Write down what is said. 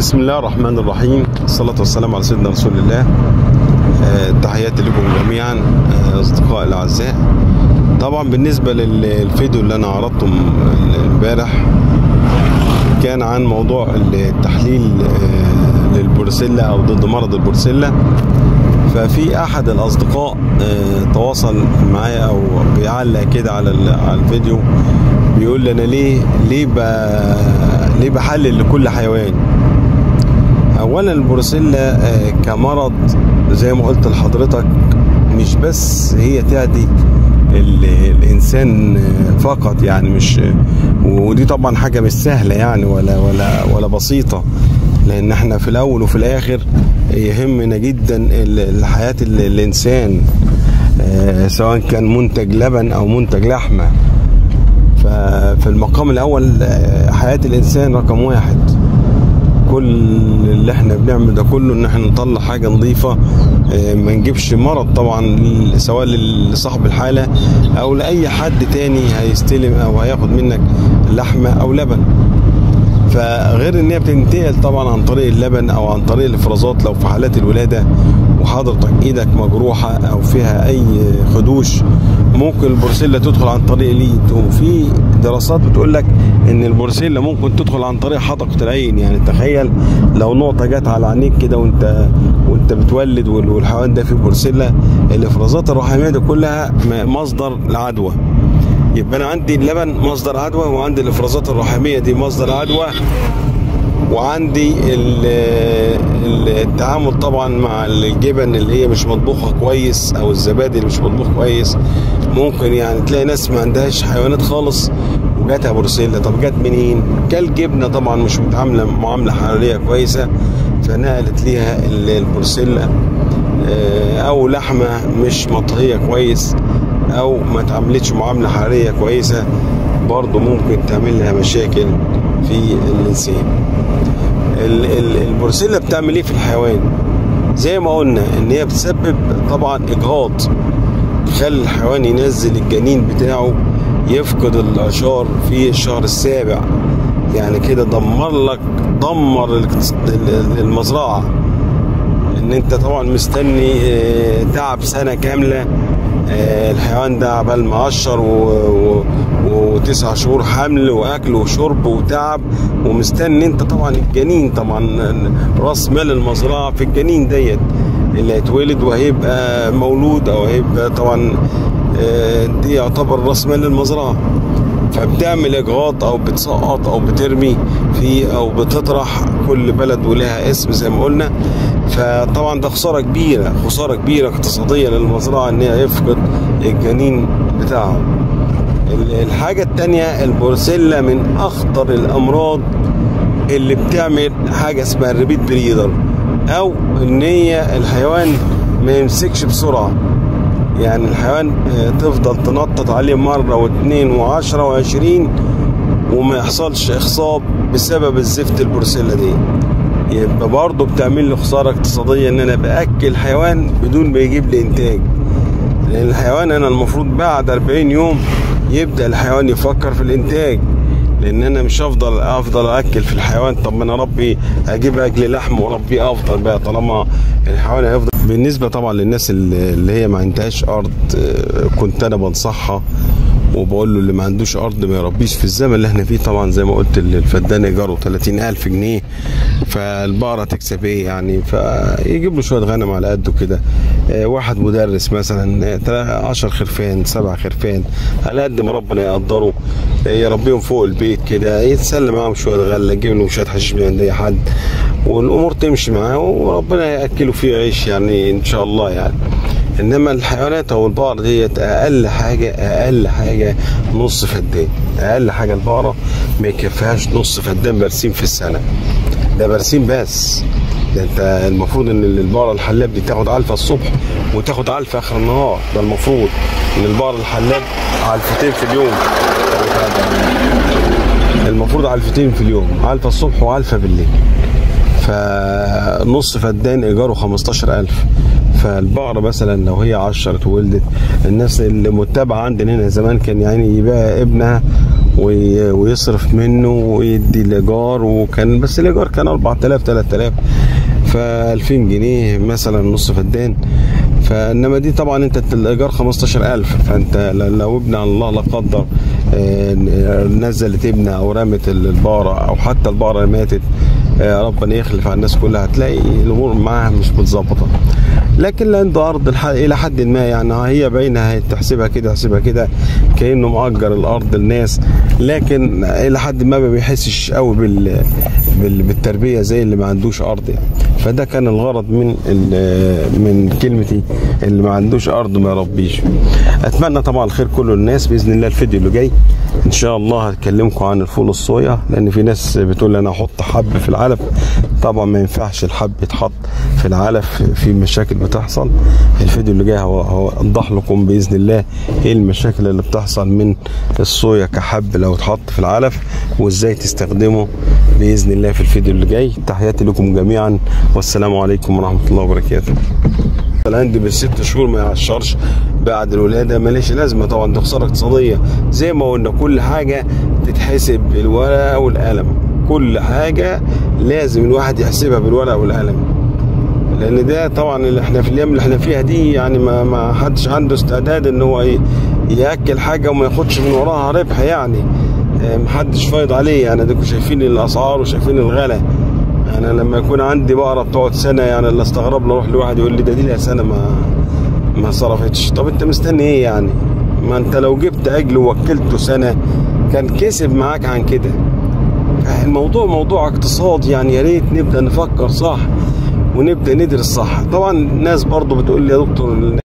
بسم الله الرحمن الرحيم الصلاة والسلام على سيدنا رسول الله آه، تحياتي لكم جميعا آه، أصدقائي الأعزاء طبعا بالنسبة للفيديو اللي أنا عرضته م- امبارح كان عن موضوع التحليل آه، للبروسيلا أو ضد مرض البروسيلا ففي أحد الأصدقاء آه، تواصل معايا أو بيعلق كده على ال- على الفيديو بيقول لي أنا ليه ليه ب... ليه بحلل لكل حيوان اولا البروسيلا آه، كمرض زي ما قلت لحضرتك مش بس هي تعدي ال- الانسان آه، فقط يعني مش ودي طبعا حاجه مش سهله يعني ولا ولا ولا بسيطه لان احنا في الاول وفي الاخر يهمنا جدا ال- حياه ال- الانسان آه، سواء كان منتج لبن او منتج لحمه ففي المقام الاول آه، حياه الانسان رقم واحد كل اللي احنا بنعمل ده كله ان احنا نطلع حاجه نظيفه اه، ما نجيبش مرض طبعا ل- سواء لصاحب الحاله او لاي حد تاني هيستلم او هياخد منك لحمه او لبن فغير ان هي بتنتقل طبعا عن طريق اللبن او عن طريق الافرازات لو في حالات الولاده وحضرتك ايدك مجروحه او فيها اي خدوش ممكن البروسيلا تدخل عن طريق اليد وفي دراسات بتقول لك ان البروسيلا ممكن تدخل عن طريق حدقه العين يعني تخيل لو نقطه جت على عينيك كده وانت وانت بتولد وال- والحيوان ده فيه بروسيلا الافرازات الرحميه دي كلها م- مصدر العدوى يبقى انا عندي اللبن مصدر عدوى وعندي الافرازات الرحميه دي مصدر عدوى وعندي ال- ال- التعامل طبعا مع الجبن اللي هي مش مطبوخه كويس او الزبادي اللي مش مطبوخ كويس ممكن يعني تلاقي ناس ما عندهاش حيوانات خالص وجاتها بروسيلا طب جت منين؟ كل جبنه طبعا مش متعامله معامله حراريه كويسه فنقلت ليها ال- البروسيلا آه، او لحمه مش مطهيه كويس او ما اتعملتش معامله حراريه كويسه برضه ممكن تعمل لها مشاكل في الانسان ال- ال- البروسيلا بتعمل ايه في الحيوان زي ما قلنا ان هي بتسبب طبعا اجهاض تخلي الحيوان ينزل الجنين بتاعه يفقد العشار في الشهر السابع يعني كده دمر لك دمر الاقتص- ال- المزرعه ان انت طبعا مستني آه، تعب سنه كامله آه، الحيوان ده عبال ما قشر و... و... وتسع شهور حمل واكل وشرب وتعب ومستني انت طبعا الجنين طبعا راس مال المزرعه في الجنين ديت اللي هيتولد وهيبقى مولود او هيبقى طبعا آه، دي يعتبر راس مال المزرعه فبتعمل اجهاض او بتسقط او بترمي في او بتطرح كل بلد ولها اسم زي ما قلنا فطبعا ده خساره كبيره خساره كبيره اقتصاديه للمزرعه ان هي يفقد الجنين بتاعها ال- الحاجه التانية البروسيلا من اخطر الامراض اللي بتعمل حاجه اسمها الريبيت بريدر او ان هي الحيوان ما يمسكش بسرعه يعني الحيوان آه، تفضل تنطط عليه مرة واثنين وعشرة وعشرين وما يحصلش إخصاب بسبب الزفت البروسيلا دي يبقى برضه بتعمل لي خسارة اقتصادية إن أنا بأكل حيوان بدون ما يجيب لي إنتاج لأن الحيوان أنا المفروض بعد 40 يوم يبدأ الحيوان يفكر في الإنتاج لان انا مش هفضل افضل اكل في الحيوان طب ما انا ربي اجيب اكل لحم وربي افضل بقى طالما الحيوان هيفضل بالنسبه طبعا للناس اللي اللي هي ما عندهاش ارض آه، كنت انا بنصحها وبقول له اللي ما عندوش ارض ما يربيش في الزمن اللي احنا فيه طبعا زي ما قلت الفدان ايجاره 30000 جنيه فالبقره تكسب ايه يعني فيجيب له شويه غنم على قده كده آه، واحد مدرس مثلا 10 خرفان سبع خرفان على قد ما ربنا يقدره آه، يربيهم فوق البيت كده يتسلى معاهم شويه غله يجيب لهم شويه حشيش من عند اي حد والامور تمشي معاه وربنا ياكله فيه عيش يعني ان شاء الله يعني انما الحيوانات او البقر ديت اقل حاجه اقل حاجه نص فدان اقل حاجه البقره ما يكفيهاش نص فدان برسيم في السنه ده برسيم بس ده انت المفروض ان البقره الحلاب دي تاخد علفه الصبح وتاخد علفه اخر النهار ده المفروض ان البقره الحلاب علفتين في اليوم المفروض علفتين في اليوم علفه الصبح وعلفه بالليل فنص فدان ايجاره 15000 فالبقرة مثلا لو هي عشرة ولدت الناس اللي متابعة عندنا هنا زمان كان يعني يبيع ابنها وي- ويصرف منه ويدي الايجار وكان بس الايجار كان 4000 3000 ف 2000 جنيه مثلا نص فدان فانما دي طبعا انت الايجار 15000 فانت ل- لو ابن الله لا قدر آه، نزلت ابنه او رمت البقره او حتى البقره ماتت آه، ربنا يخلف على الناس كلها هتلاقي الامور معاها مش متظبطه لكن اللي عنده ارض الح- الى حد ما يعني هي باينه تحسبها كده تحسبها كده كانه مؤجر الارض للناس لكن الى حد ما ما بيحسش قوي بال بال- بالتربيه زي اللي ما عندوش ارض يعني فده كان الغرض من ال- من كلمتي اللي ما عندوش ارض ما يربيش اتمنى طبعا الخير كله للناس باذن الله الفيديو اللي جاي ان شاء الله هكلمكم عن الفول الصويا لان في ناس بتقول انا احط حب في العلف طبعا ما ينفعش الحب يتحط في العلف في مشاكل بتحصل الفيديو اللي جاي هو- هوضح لكم باذن الله ايه المشاكل اللي بتحصل من الصويا كحب لو اتحط في العلف وازاي تستخدمه باذن الله في الفيديو اللي جاي تحياتي لكم جميعا والسلام عليكم ورحمه الله وبركاته العندي بالست شهور ما يعشرش بعد الولاده ماليش لازمه طبعا دي خساره اقتصاديه زي ما قلنا كل حاجه تتحسب بالورقه والقلم كل حاجه لازم الواحد يحسبها بالورقه والقلم لان ده طبعا اللي احنا في الايام اللي احنا فيها دي يعني ما ما حدش عنده استعداد ان هو ي- ياكل حاجه وما ياخدش من وراها ربح يعني اه، محدش فايض عليه يعني اديكم شايفين الاسعار وشايفين الغلا انا لما يكون عندي بقره بتقعد سنه يعني اللي استغرب له اروح لواحد يقول لي ده دي لها سنه ما ما صرفتش طب انت مستني ايه يعني ما انت لو جبت عجل ووكلته سنه كان كسب معاك عن كده الموضوع موضوع اقتصاد يعني يا ريت نبدا نفكر صح ونبدا ندرس صح طبعا الناس برضو بتقول لي يا دكتور